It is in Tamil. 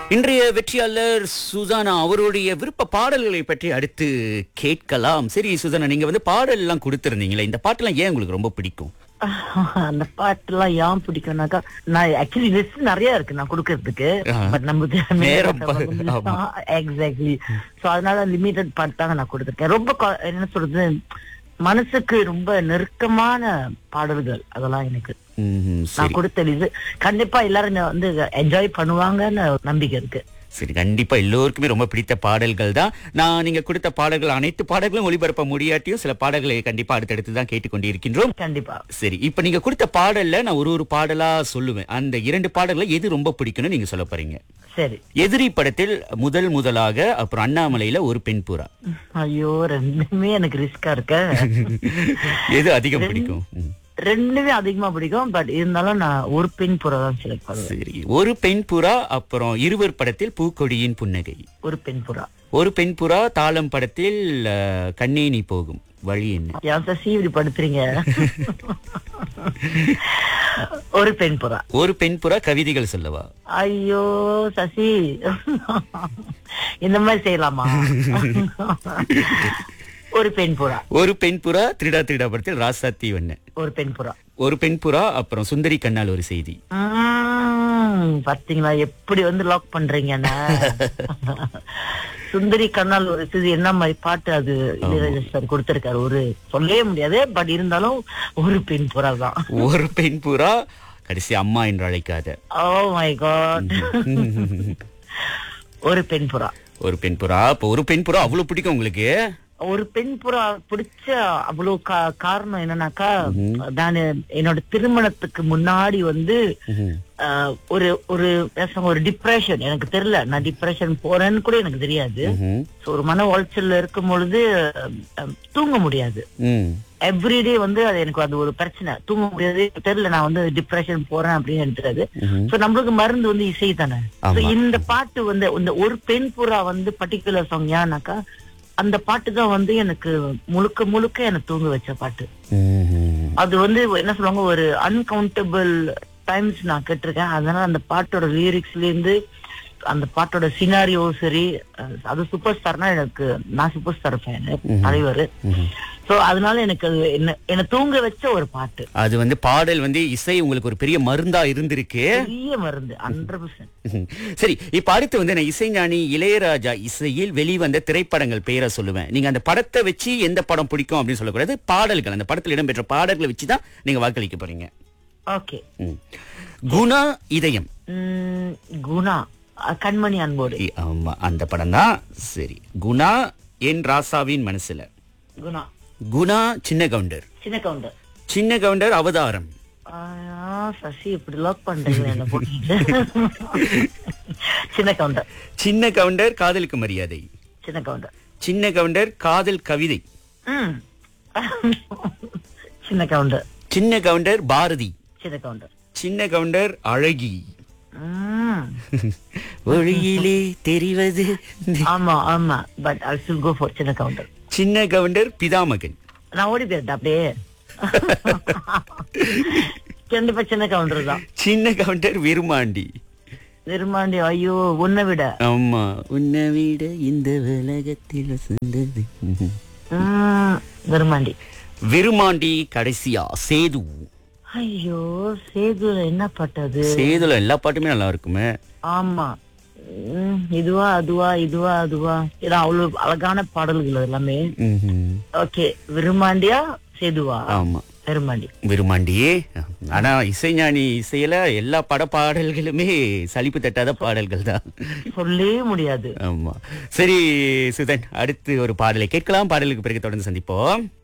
இன்றைய வெற்றியாளர் சுசானா அவருடைய விருப்ப பாடல்களை பற்றி அடுத்து கேட்கலாம் சரி சுசானா நீங்க வந்து பாடல் எல்லாம் கொடுத்திருந்தீங்களே இந்த பாட்டெல்லாம் ஏன் உங்களுக்கு ரொம்ப பிடிக்கும் அந்த பாட்டுலாம் ஏன் பிடிக்கும்னாக்கா நான் ஆக்சுவலி லிஸ்ட் நிறைய இருக்கு நான் கொடுக்கறதுக்கு ஆ. பட் நமக்கு நேரம் ப- ஆமா. எக்ஸாக்ட்லி சோ அதனால லிமிட்டட் பாட்டு தாங்க நான் கொடுத்துருக்கேன் ரொம்ப கொ- என்ன சொல்றது மனசுக்கு ரொம்ப நெருக்கமான பாடல்கள் அதெல்லாம் எனக்கு ம்ஹும், நான் சரி கொடுத்த லிஸ்ட் கண்டிப்பா எல்லாரும் இதை வந்து என்ஜாய் பண்ணுவாங்கன்னு நம்பிக்கை இருக்கு சரி கண்டிப்பா எல்லோருக்குமே ரொம்ப பிடித்த பாடல்கள் தான் நான் நீங்க கொடுத்த பாடல்கள் அனைத்து பாடல்களும் ஒளிபரப்ப முடியாட்டியும் சில பாடல்களை கண்டிப்பா அடுத்தடுத்து தான் கேட்டுக்கொண்டிருக்கின்றோம் கண்டிப்பா சரி இப்ப நீங்க கொடுத்த பாடல்ல நான் ஒரு ஒரு பாடலா சொல்லுவேன் அந்த இரண்டு பாடல்ல எது ரொம்ப பிடிக்கும்னு நீங்க சொல்ல போறீங்க சரி எதிரி படத்தில் முதல் முதலாக அப்புறம் அண்ணாமலையில ஒரு பெண் புறா ஐயோ ரெண்டுமே எனக்கு ரிஸ்கா இருக்க எது அதிகம் பிடிக்கும் ம். ரெண்டுமே அதிகமா பிடிக்கும் பட் இருந்தாலும் நான் ஒரு பெண் புறா தான் செலக்ட் பண்ணுவேன் சரி ஒரு பெண் புறா அப்புறம் இருவர் படத்தில் பூக்கொடியின் புன்னகை ஒரு பெண் புறா ஒரு பெண் புறா தாளம் படத்தில் அஹ், கண்ணே நீ போகும் வழி என்ன ஏன் சசி இப்படி படுத்துறீங்க ஒரு பெண் புறா ஒரு பெண் புறா கவிதைகள் சொல்லவா ஐயோ சசி இந்த மாதிரி செய்யலாமா ஒரு பெண் புறா ஒரு பெண் புறா திருடா திருடா படத்தில் ராசாத்தி வண்ண ஒரு பெண் புறா ஒரு பெண் புறா அப்புறம் சுந்தரி கண்ணால் ஒரு செய்தி உம், பாத்தீங்களா எப்படி வந்து லாக் பண்றீங்கன்னு சுந்தரி கண்ணால் ஒரு இது என்ன மாதிரி பாட்டு அது இளையராஜா சார் கொடுத்திருக்காரு ஒரு சொல்லவே முடியாது பட் இருந்தாலும் ஒரு பெண் புறா தான் ஒரு பெண் புறா கடைசி அம்மா என்று அழைக்காத ஓ மை காட் ஒரு பெண் புறா ஒரு பெண் புறா அப்ப ஒரு பெண் புறா அவ்வளவு பிடிக்கும் உங்களுக்கு ஒரு பெண் புறா பிடிச்ச அவ்வளவு கா- காரணம் என்னன்னாக்கா நான் என்னோட திருமணத்துக்கு முன்னாடி வந்து ஆஹ், ஒரு ஒரு பேசாம ஒரு டிப்ரெஷன் எனக்கு தெரியல நான் டிப்ரெஷன் போறேன்னு கூட எனக்கு தெரியாது ம்ஹும். So, ஒரு மன உளைச்சல்ல இருக்கும் பொழுது அஹ், தூங்க முடியாது ம். எவ்ரிடே வந்து அது எனக்கு அது ஒரு பிரச்சனை தூங்க முடியாது தெரியல நான் வந்து டிப்ரெஷன் போறேன் அப்படின்னு எடுத்துறது ம்ஹும். சோ நம்மளுக்கு மருந்து வந்து இசை தானே So, ஆமா. இந்த பாட்டு வந்து இந்த ஒரு பெண் புறா வந்து பர்டிகுலர் சாங் ஏன்னாக்கா அந்த பாட்டு தான் வந்து எனக்கு முழுக்க முழுக்க எனக்கு தூங்க வச்ச பாட்டு ம்ஹும். அது வந்து என்ன சொல்லுவாங்க ஒரு அன்கவுண்டபிள் டைம்ஸ் நான் கேட்டிருக்கேன் அதனால அந்த பாட்டோட லிரிக்ஸ்ல இருந்து அந்த பாட்டோட சினாரியோ சரி அஹ் அது சூப்பர் ஸ்டார்னா எனக்கு நான் சூப்பர் ஸ்டார் ஃபேன் தலைவர் சோ அதனால எனக்கு அது என்ன என்ன தூங்க வச்ச ஒரு பாட்டு அது வந்து பாடல் வந்து இசை உங்களுக்கு ஒரு பெரிய மருந்தா இருந்திருக்கு பெரிய மருந்து ஹண்ட்ரட் பர்சன்ட் சரி இப்ப அடுத்து வந்து நான் இசைஞானி இளையராஜா இசையில் வெளிவந்த திரைப்படங்கள் பெயரை சொல்லுவேன் நீங்க அந்த படத்தை வச்சு எந்த படம் பிடிக்கும் அப்படின்னு சொல்லக்கூடாது பாடல்கள் அந்த படத்தில் இடம்பெற்ற பாடல்களை வச்சு தான் நீங்க வாக்களிக்க போறீங்க ஓகே ம். குணா இதயம் குணா அஹ் கண்மணி அன்போடு இ- ஆமா அந்த படம் தான் சரி குணா என் ராசாவின் மனசுல குணா குணா சின்ன கவுண்டர் சின்ன கவுண்டர் சின்ன கவுண்டர் அவதாரம் ஆஹ் சசி இப்படி லாக் பண்றீங்களா என்ன போட்டு சின்ன கவுண்டர் சின்ன கவுண்டர் காதலுக்கு மரியாதை சின்ன கவுண்டர் சின்ன கவுண்டர் காதல் கவிதை ம். சின்ன கவுண்டர் சின்ன கவுண்டர் பாரதி சின்ன கவுண்டர் சின்ன கவுண்டர் அழகி ம். ஒளியிலே தெரிவது ஆமா ஆமா but I should go for Chinna Gounder Chinna Gounder Pithamagan நான் ஓடி போயிட்டேன் அப்படியே கண்டிப்பா சின்ன கவுண்டர் தான் சின்ன கவுண்டர் விருமாண்டி நிர்மாண்டி ஐயோ உன்னை விட ஆமா உன்னை விட இந்த உலகத்தில் வசந்தது ம், நிர்மாண்டி விருமாண்டி கடைசியா சேது ஐயோ சேது என்ன பட்டது சேதுல எல்லா பாட்டுமே நல்லா இருக்குமே ஆமா ம், இதுவா அதுவா இதுவா அதுவா ஏன்னா அவ்வளவு அழகான பாடல்கள் அது எல்லாமே ம்ஹும். ஓகே விருமாண்டியா சேதுவா ஆமா விருமாண்டி விருமாண்டியே ஆனா இசைஞானி இசையில எல்லா பட பாடல்களுமே சலிப்பு தட்டாத பாடல்கள் தான் சொல்லவே முடியாது ஆமா சரி சுதன் அடுத்து ஒரு பாடலை கேட்கலாம் பாடலுக்கு பிறகு தொடர்ந்து சந்திப்போம்